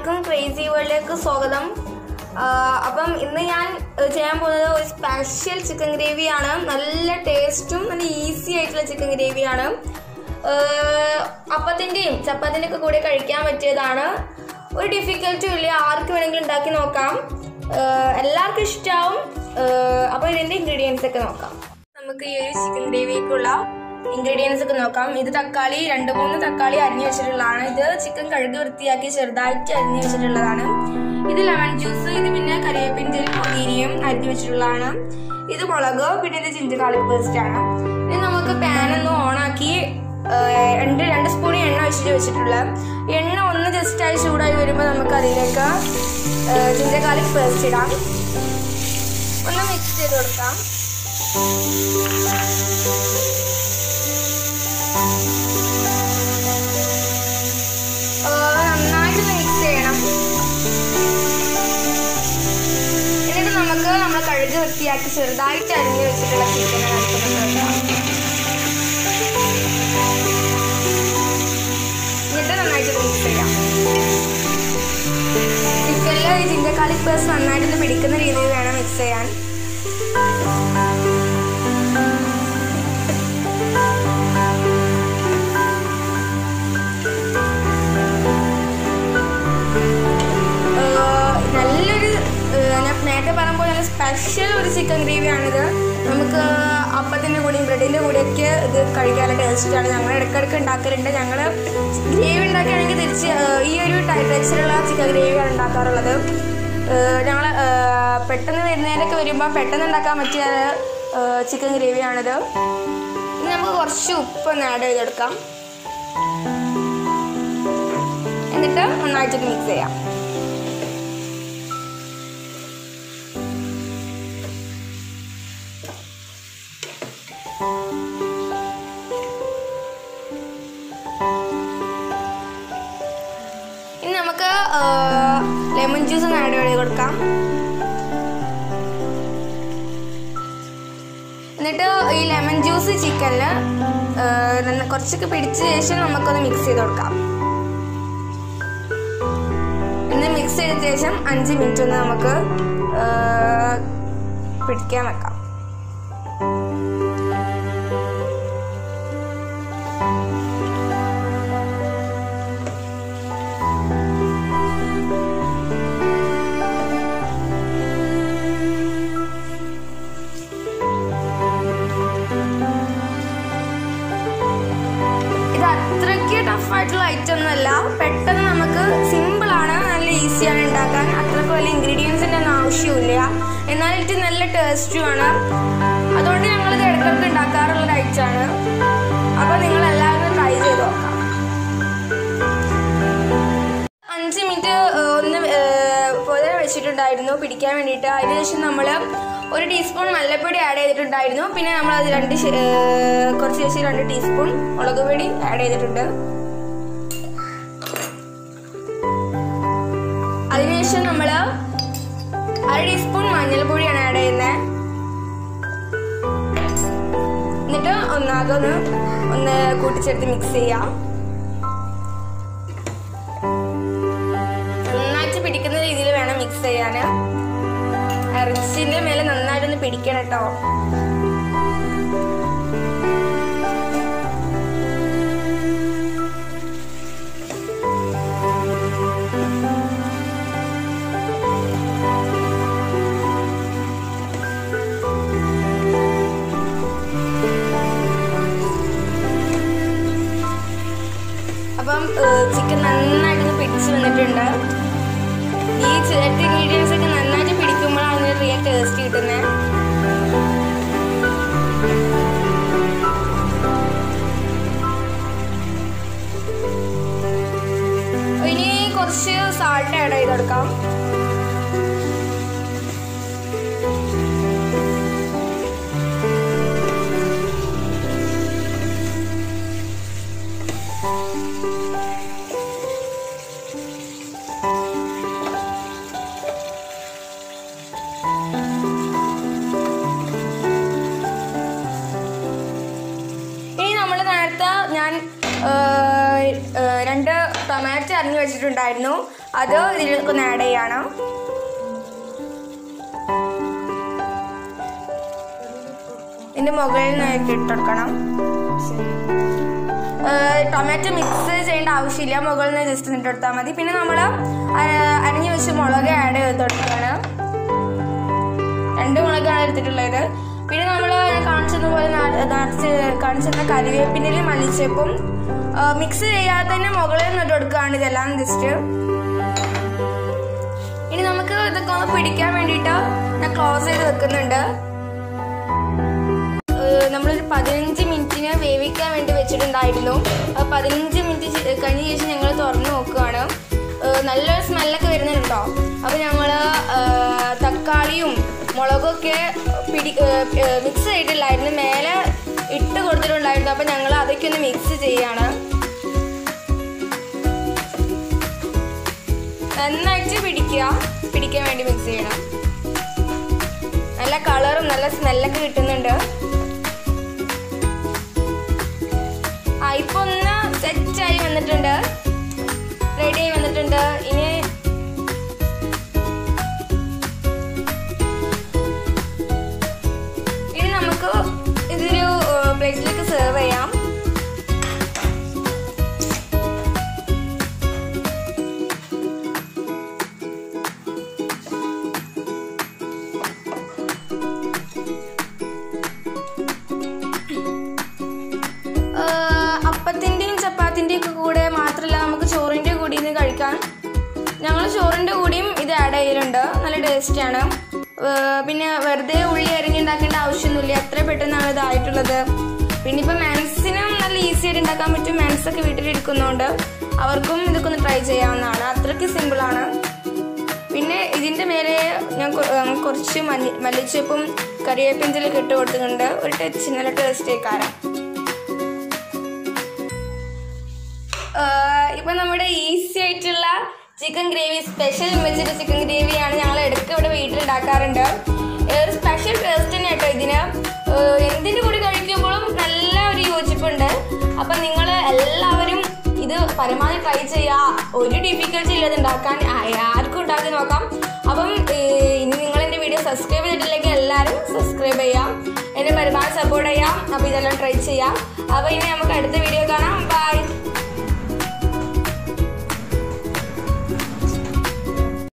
എല്ലാവർക്കും ക്രേസി വേൾഡിലേക്ക് സ്വാഗതം ആഹ് അപ്പം ഇന്ന് ഞാൻ ഏഹ് ചെയ്യാൻ പോകുന്നത് ഒരു സ്പെഷ്യൽ ചിക്കൻ ഗ്രേവിയാണ് നല്ല ടേസ്റ്റും നല്ല ഈസി ആയിട്ടുള്ള ചിക്കൻ ഗ്രേവിയാണ് ആഹ് അപ്പത്തിൻ്റെയും ചപ്പാത്തിൻ്റെ ഒക്കെ കൂടെ കഴിക്കാൻ പറ്റിയതാണ് ഒരു ഡിഫിക്കൽട്ടും ഇല്ല ആർക്ക് വേണമെങ്കിലും ഉണ്ടാക്കി നോക്കാം ആഹ് എല്ലാവർക്കും ഇഷ്ടമാവും അപ്പോൾ ഇതിൻ്റെ ഇൻഗ്രീഡിയൻസ് ഒക്കെ നോക്കാം നമുക്ക് ഈ ഒരു ചിക്കൻ ഗ്രേവിക്കുള്ള ഇൻഗ്രീഡിയൻസ് ഒക്കെ നോക്കാം ഇത് തക്കാളി രണ്ട് മൂന്ന് തക്കാളി അരിഞ്ഞു വെച്ചിട്ടുള്ളതാണ് ഇത് ചിക്കൻ കഴുകി വൃത്തിയാക്കി ചെറുതായിട്ട് അരിഞ്ഞു വെച്ചിട്ടുള്ളതാണ് ഇത് ലെമൺ ജ്യൂസ് ഇത് പിന്നെ കറിവേപ്പിൻ്റെ പൊതിരിയും അരിഞ്ഞു വെച്ചിട്ടുള്ളതാണ് ഇത് മുളക് പിന്നെ ഇത് ജിഞ്ചർ ഗാർലിക് പേസ്റ്റ് ആണ് ഇനി നമുക്ക് പാൻ ഒന്ന് ഓണാക്കി രണ്ട് രണ്ട് സ്പൂൺ എണ്ണ ഒഴിച്ചിട്ട് വെച്ചിട്ടുള്ളത് എണ്ണ ഒന്ന് ജസ്റ്റ് ആയി ചൂടായി വരുമ്പോൾ നമുക്ക് അതിലേക്ക് ജിഞ്ചർ ഗാർലിക് പേസ്റ്റ് ഇടാം ഒന്ന് മിക്സ് ചെയ്ത് കൊടുക്കാം ഏഹ് നന്നായിട്ട് മിക്സ് ചെയ്യണം എന്നിട്ട് നമുക്ക് നമ്മൾ കഴുകി വൃത്തിയാക്കി ചെറുതായിട്ട് അരിഞ്ഞു വെച്ചിട്ടുള്ള ചിക്കൻ എന്നിട്ട് നന്നായിട്ട് മിക്സ് ചെയ്യാം ചിക്കനിൽ ഈ ജിഞ്ചർ ഗാർലിക് പേസ്റ്റ് നന്നായിട്ട് പിടിക്കുന്ന രീതിയിൽ വേണം മിക്സ് ചെയ്യാൻ ഏഹ് നല്ലൊരു ഏഹ് ഞാൻ നേരത്തെ പറഞ്ഞ പോലെ നല്ല സ്പെഷ്യൽ ഒരു ചിക്കൻ ഗ്രേവിയാണിത് നമുക്ക് അപ്പത്തിൻ്റെ കൂടെയും ബ്രെഡിൻ്റെ കൂടെയൊക്കെ ഇത് കഴിക്കാനുള്ള ടേസ്റ്റാണ് ഞങ്ങൾ ഇടയ്ക്കിടയ്ക്ക് ഉണ്ടാക്കലുണ്ട് ഞങ്ങൾ ഗ്രേവി ഉണ്ടാക്കുകയാണെങ്കിൽ തിരിച്ച് ഏഹ് ഈ ഒരു ടെക്സ്ചറുള്ള ചിക്കൻ ഗ്രേവിയാണ് ഉണ്ടാക്കാറുള്ളത് ഞങ്ങൾ പെട്ടെന്ന് വരുന്നതിനൊക്കെ വരുമ്പോൾ പെട്ടെന്ന് ഉണ്ടാക്കാൻ പറ്റിയ ചിക്കൻ ഗ്രേവിയാണിത് ഇനി നമുക്ക് കുറച്ച് ഉപ്പ് ഒന്ന് ആഡ് ചെയ്തെടുക്കാം എന്നിട്ട് നന്നായിട്ട് മിക്സ് ചെയ്യാം ഇനി നമുക്ക് ലെമൺ ജ്യൂസ് ഒന്ന് ആഡ് ചെയ്ത് കൊടുക്കാം എന്നിട്ട് ഈ ലെമൺ ജ്യൂസ് ചിക്കനിൽ കുറച്ചൊക്കെ പിടിച്ച ശേഷം നമുക്കൊന്ന് മിക്സ് ചെയ്ത് കൊടുക്കാം ഒന്ന് മിക്സ് ചെയ്ത ശേഷം അഞ്ച് മിനിറ്റ് ഒന്ന് നമുക്ക് ആ, പിടിക്കാൻ വെക്കാം ഇത് അത്രയ്ക്ക് ടഫായിട്ടുള്ള ഐറ്റം ഒന്നുമല്ല പെട്ടെന്ന് നമുക്ക് സിമ്പിൾ ആണ് നല്ല ഈസിയാണ് ഉണ്ടാക്കാൻ അത്രയ്ക്ക് വലിയ ഇൻഗ്രീഡിയൻസിൻ്റെ ഒന്നും ആവശ്യമില്ല എന്നാൽ ഇത് നല്ല ടേസ്റ്റുമാണ് അതുകൊണ്ട് ഞങ്ങളിത് ഇടയ്ക്കിടയ്ക്ക് ഉണ്ടാക്കാറുള്ള ഒരു ഐറ്റമാണ് അപ്പോൾ നിങ്ങൾ എല്ലാവരും ട്രൈ ചെയ്ത് നോക്കാം അഞ്ച് മിനിറ്റ് ഒന്ന് പോലെ വെച്ചിട്ടുണ്ടായിരുന്നു പിടിക്കാൻ വേണ്ടിയിട്ട് അതിനുശേഷം നമ്മൾ ഒരു ടീസ്പൂൺ മല്ലപ്പൊടി ആഡ് ചെയ്തിട്ടുണ്ടായിരുന്നു പിന്നെ നമ്മൾ അത് രണ്ട് ശ- ഏഹ് കുറച്ച് ശേഷം രണ്ട് ടീസ്പൂൺ മുളക് പൊടി ആഡ് ചെയ്തിട്ടുണ്ട് അതിനുശേഷം നമ്മൾ അര ടീസ്പൂൺ മഞ്ഞൾപ്പൊടിയാണ് ആഡ് ചെയ്യുന്നത് എന്നിട്ട് ഒന്നാകെ ഒന്ന് ഒന്ന് കൂട്ടിച്ചേർത്ത് മിക്സ് ചെയ്യാം നന്നായിട്ട് പിടിക്കുന്ന രീതിയിൽ വേണം മിക്സ് ചെയ്യാൻ ഇറച്ചിന്റെ മേലെ നന്നായിട്ടൊന്ന് പിടിക്കണം കേട്ടോ അപ്പം ചിക്കൻ നന്നായിട്ടൊന്ന് പിടിച്ച് വന്നിട്ടുണ്ട് ഈ ചിരട്ട ഇൻഗ്രീഡിയൻസ് ഒക്കെ നന്നായിട്ട് പിടിക്കുമ്പോഴാണ് അതിന് റിയൽ ടേസ്റ്റ് കിട്ടുന്നത് ഇനി കുറച്ച് സാൾട്ട് ആഡ് ചെയ്ത് കൊടുക്കാം ഇനി നമ്മൾ നേരത്തെ ഞാൻ ആ, ആ, രണ്ട് ടൊമാറ്റോ അരിഞ്ഞ് അരിഞ്ഞു വെച്ചിട്ടുണ്ടായിരുന്നു അത് ഇതിലേക്കൊന്ന് ആഡ് ചെയ്യണം ഇതിന്റെ മുകളിൽ നിന്ന് ഇട്ട് കൊടുക്കണം ടൊമാറ്റോ മിക്സ് ചെയ്യേണ്ട ആവശ്യമില്ല മുകളിൽ നിന്ന് ജസ്റ്റ് ഇട്ട് കൊടുത്താൽ മതി പിന്നെ നമ്മൾ അരിഞ്ഞു വെച്ച് മുളക് ആഡ് ചെയ്ത് കൊടുക്കുകയാണ് രണ്ട് മുളകാണ് എടുത്തിട്ടുള്ളത് പിന്നെ നമ്മൾ കാണിച്ചതുപോലെ നിറച്ച് കാണിച്ചിരുന്ന കരിവേപ്പിൻ്റെ മല്ലിച്ചപ്പും മിക്സ് ചെയ്യാതെ തന്നെ മുകളിൽ നിന്ന് ഇട്ട് കൊടുക്കുകയാണ് ഇതെല്ലാം ജസ്റ്റ് ഇനി നമുക്ക് ഇതൊക്കെ ഒന്ന് പിടിക്കാൻ വേണ്ടിയിട്ട് ഞാൻ ക്ലോസ് ചെയ്ത് വെക്കുന്നുണ്ട് ഏഹ് നമ്മളൊരു പതിനഞ്ച് മിനിറ്റിന് വേവിക്കാൻ വേണ്ടി വെച്ചിട്ടുണ്ടായിരുന്നു ആ പതിനഞ്ച് മിനിറ്റ് ചെ- കഴിഞ്ഞ ശേഷം ഞങ്ങൾ തുറന്നു നോക്കുകയാണ് ഏഹ് നല്ലൊരു സ്മെല്ലൊക്കെ വരുന്നുണ്ടോ അപ്പോൾ ഞങ്ങൾ തക്കാളിയും മുളകൊക്കെ പിടി മിക്സ് ചെയ്തിട്ടില്ലായിരുന്നു മേലെ ഇട്ട് കൊടുത്തിട്ടുണ്ടായിരുന്നു അപ്പോൾ ഞങ്ങൾ അതൊക്കെ ഒന്ന് മിക്സ് ചെയ്യാണ് നന്നായിട്ട് പിടിക്കുക പിടിക്കാൻ വേണ്ടി മിക്സ് ചെയ്യണം നല്ല കളറും നല്ല സ്മെല്ലൊക്കെ കിട്ടുന്നുണ്ട് ആ ഇപ്പൊ ഒന്ന് സെറ്റായി വന്നിട്ടുണ്ട് റെഡി ആയി വന്നിട്ടുണ്ട് ഇനി ഇനി നമുക്ക് ഇതൊരു പ്ലേറ്റിലേക്ക് സെർവ് ചെയ്യാം ആഹ് അപ്പത്തിന്റെയും ചപ്പാത്തിന്റെയും ഒക്കെ കൂടെ മാത്രമല്ല നമുക്ക് ചോറിന്റെ കൂടി ഇത് കഴിക്കാൻ ഞങ്ങൾ ചോറിന്റെ കൂടിയും ഇത് ആഡ് ചെയ്യലുണ്ട് നല്ല ടേസ്റ്റ് ആണ് ആഹ് പിന്നെ വെറുതെ ഉള്ളി അരിഞ്ഞുണ്ടാക്കേണ്ട ആവശ്യമൊന്നുമില്ല എത്ര പെട്ടെന്നാണ് ഇതായിട്ടുള്ളത് പിന്നെ ഇപ്പൊ മെൻസിനും നല്ല ഈസി ആയിട്ട് ഉണ്ടാക്കാൻ പറ്റും മെൻസ് ഒക്കെ വീട്ടിലിരിക്കുന്നതുകൊണ്ട് അവർക്കും ഇതൊക്കെ ഒന്ന് ട്രൈ ചെയ്യാവുന്നതാണ് അത്രയ്ക്ക് സിമ്പിൾ ആണ് പിന്നെ ഇതിന്റെ മേലെ ഞാൻ കൊ- ഉം, കുറച്ച് മല്ലി മല്ലിച്ചപ്പും കറിവേപ്പിഞ്ചിലൊക്കെ ഇട്ട് കൊടുത്തിട്ടുണ്ട് ഒരു ടച്ച് നല്ല ടേസ്റ്റ് ആയിക്കാരം ആഹ് ഇപ്പൊ നമ്മുടെ ഈസി ആയിട്ടുള്ള ചിക്കൻ ഗ്രേവി സ്പെഷ്യൽ വെച്ചിട്ട് ചിക്കൻ ഗ്രേവിയാണ് ഞങ്ങൾ ഇടയ്ക്ക് ഇവിടെ വീട്ടിൽ ഉണ്ടാക്കാറുണ്ട് ഏഹ് ഒരു സ്പെഷ്യൽ ടേസ്റ്റ് തന്നെ കേട്ടോ ഇതിന് ഏഹ് എന്തിന്റെ കൂടി കഴിക്കുമ്പോഴും നല്ല ഒരു യോജിപ്പുണ്ട് അപ്പൊ നിങ്ങൾ എല്ലാവരും ഇത് പരമാവധി ട്രൈ ചെയ്യുക ഒരു ഡിഫിക്കൽട്ടി ഇല്ലത് ഉണ്ടാക്കാൻ ആ- ആർക്കും ഉണ്ടാക്കി നോക്കാം അപ്പം ഏഹ് ഇനി നിങ്ങൾ എൻ്റെ വീഡിയോ സബ്സ്ക്രൈബ് ചെയ്തിട്ടില്ലെങ്കിൽ എല്ലാവരും സബ്സ്ക്രൈബ് ചെയ്യാം എന്നെ പരമാവധി സപ്പോർട്ട് ചെയ്യാം അപ്പോൾ ഇതെല്ലാം ട്രൈ ചെയ്യാം അപ്പോൾ ഇനി നമുക്ക് അടുത്ത വീഡിയോ കാണാം ബൈ